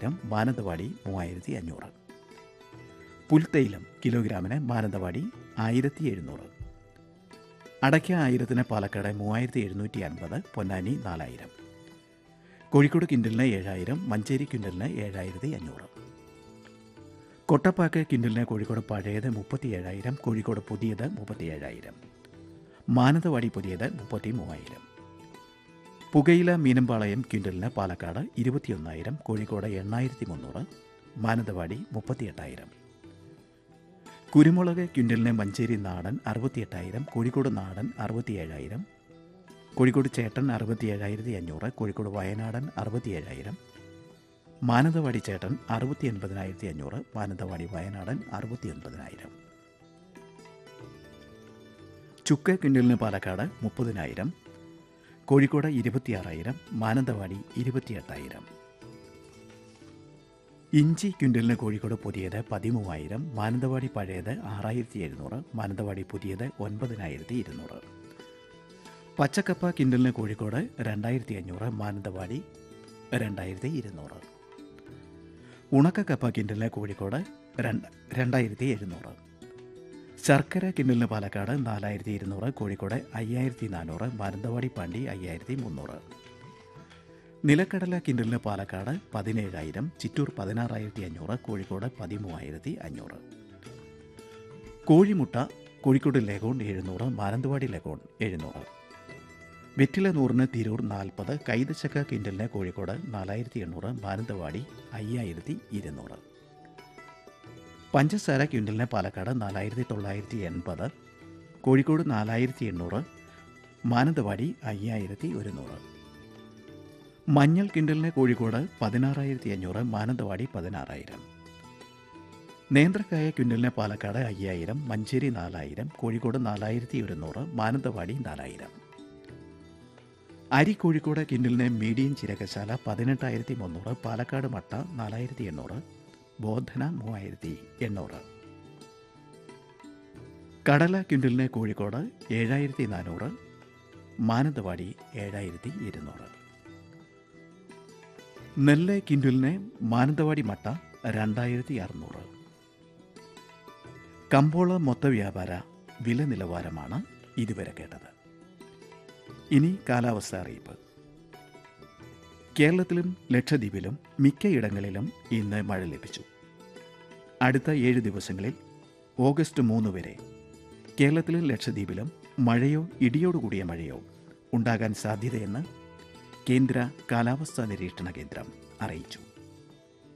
മൂവായിരം മാനന്തവാടി മൂവായിരത്തി അഞ്ഞൂറ് പുൽത്തൈലം കിലോഗ്രാമിന് മാനന്തവാടി ആയിരത്തി എഴുന്നൂറ് അടയ്ക്ക ആയിരത്തിന് പാലക്കാട് മൂവായിരത്തി എഴുന്നൂറ്റി അൻപത് പൊന്നാനി നാലായിരം കോഴിക്കോട് കിൻഡലിന് ഏഴായിരം മഞ്ചേരി കിൻഡലിന് ഏഴായിരത്തി അഞ്ഞൂറ് കൊട്ടപ്പാക്ക് കിൻഡലിന് കോഴിക്കോട് പഴയത് മുപ്പത്തി ഏഴായിരം കോഴിക്കോട് പുതിയത് മുപ്പത്തി ഏഴായിരം മാനന്തവാടി പുതിയത് മുപ്പത്തി മൂവായിരം പുകയില മീനമ്പാളയം ക്വിൻ്റലിന് പാലക്കാട് ഇരുപത്തിയൊന്നായിരം കോഴിക്കോട് എണ്ണായിരത്തി മുന്നൂറ് മാനന്തവാടി മുപ്പത്തിയെട്ടായിരം കുരുമുളക് ക്വിൻ്റലിന് മഞ്ചേരി നാടൻ അറുപത്തിയെട്ടായിരം കോഴിക്കോട് നാടൻ അറുപത്തിയേഴായിരം കോഴിക്കോട് ചേട്ടൻ അറുപത്തിയേഴായിരത്തി അഞ്ഞൂറ് കോഴിക്കോട് വയനാടൻ അറുപത്തിയേഴായിരം മാനന്തവാടി ചേട്ടൻ അറുപത്തി എൺപതിനായിരത്തി അഞ്ഞൂറ് മാനന്തവാടി വയനാടൻ അറുപത്തി ഒൻപതിനായിരം ചുക്ക് കിൻഡലിന് പാലക്കാട് മുപ്പതിനായിരം കോഴിക്കോട് ഇരുപത്തിയാറായിരം മാനന്തവാടി ഇരുപത്തിയെട്ടായിരം ഇഞ്ചി ക്വിൻ്റലിന് കോഴിക്കോട് പുതിയത് പതിമൂവായിരം മാനന്തവാടി പഴയത് ആറായിരത്തി എഴുന്നൂറ് മാനന്തവാടി പുതിയത് ഒൻപതിനായിരത്തി ഇരുന്നൂറ് പച്ചക്കപ്പ കിൻഡലിന് കോഴിക്കോട് രണ്ടായിരത്തി അഞ്ഞൂറ് മാനന്തവാടി രണ്ടായിരത്തി ഇരുന്നൂറ് ഉണക്കക്കപ്പ കിൻഡലിന് കോഴിക്കോട് രണ്ട് രണ്ടായിരത്തി എഴുന്നൂറ് ശർക്കര കിൻഡലിന് പാലക്കാട് നാലായിരത്തി ഇരുന്നൂറ് കോഴിക്കോട് അയ്യായിരത്തി നാനൂറ് മാനന്തവാടി പാണ്ടി അയ്യായിരത്തി മുന്നൂറ് നിലക്കടല കിൻഡലിന് പാലക്കാട് പതിനേഴായിരം ചിറ്റൂർ പതിനാറായിരത്തി അഞ്ഞൂറ് കോഴിക്കോട് പതിമൂവായിരത്തി അഞ്ഞൂറ് കോഴിമുട്ട കോഴിക്കോട് ലഗോൺ എഴുന്നൂറ് മാനന്തവാടി ലഗോൺ എഴുന്നൂറ് വെറ്റില നൂറിന് തിരൂർ നാൽപ്പത് കൈതച്ചക്ക കിൻഡലിന് കോഴിക്കോട് നാലായിരത്തി എണ്ണൂറ് മാനന്തവാടി അയ്യായിരത്തി ഇരുന്നൂറ് പഞ്ചസാര ക്വിൻ്റലിന് പാലക്കാട് നാലായിരത്തി തൊള്ളായിരത്തി എൺപത് കോഴിക്കോട് നാലായിരത്തി എണ്ണൂറ് മാനന്തവാടി അയ്യായിരത്തി ഒരുന്നൂറ് മഞ്ഞൾ കിൻഡലിന് കോഴിക്കോട് പതിനാറായിരത്തി അഞ്ഞൂറ് മാനന്തവാടി പതിനാറായിരം നേന്ത്രക്കായ ക്വിൻ്റലിന് പാലക്കാട് അയ്യായിരം മഞ്ചേരി നാലായിരം കോഴിക്കോട് നാലായിരത്തി ഒരുന്നൂറ് മാനന്തവാടി നാലായിരം അരി കോഴിക്കോട് കിൻഡലിന് മീഡിയം ചിരകശാല പതിനെട്ടായിരത്തി മുന്നൂറ് പാലക്കാട് മട്ട നാലായിരത്തി എണ്ണൂറ് ബോധന മൂവായിരത്തി എണ്ണൂറ് കടല ക്വിൻ്റലിന് കോഴിക്കോട് ഏഴായിരത്തി നാനൂറ് മാനന്തവാടി ഏഴായിരത്തി ഇരുന്നൂറ് നെല്ല് കിൻഡലിന് മാനന്തവാടി മട്ട രണ്ടായിരത്തി അറുന്നൂറ് കമ്പോള മൊത്ത വ്യാപാര വില നിലവാരമാണ് ഇതുവരെ കേട്ടത് ഇനി കാലാവസ്ഥ അറിയിപ്പ് കേരളത്തിലും ലക്ഷദ്വീപിലും മിക്കയിടങ്ങളിലും ഇന്ന് മഴ ലഭിച്ചു അടുത്ത ഏഴ് ദിവസങ്ങളിൽ ഓഗസ്റ്റ് മൂന്ന് വരെ കേരളത്തിലും ലക്ഷദ്വീപിലും മഴയോ ഇടിയോടുകൂടിയ മഴയോ ഉണ്ടാകാൻ സാധ്യതയെന്ന് കേന്ദ്ര കാലാവസ്ഥാ നിരീക്ഷണ കേന്ദ്രം അറിയിച്ചു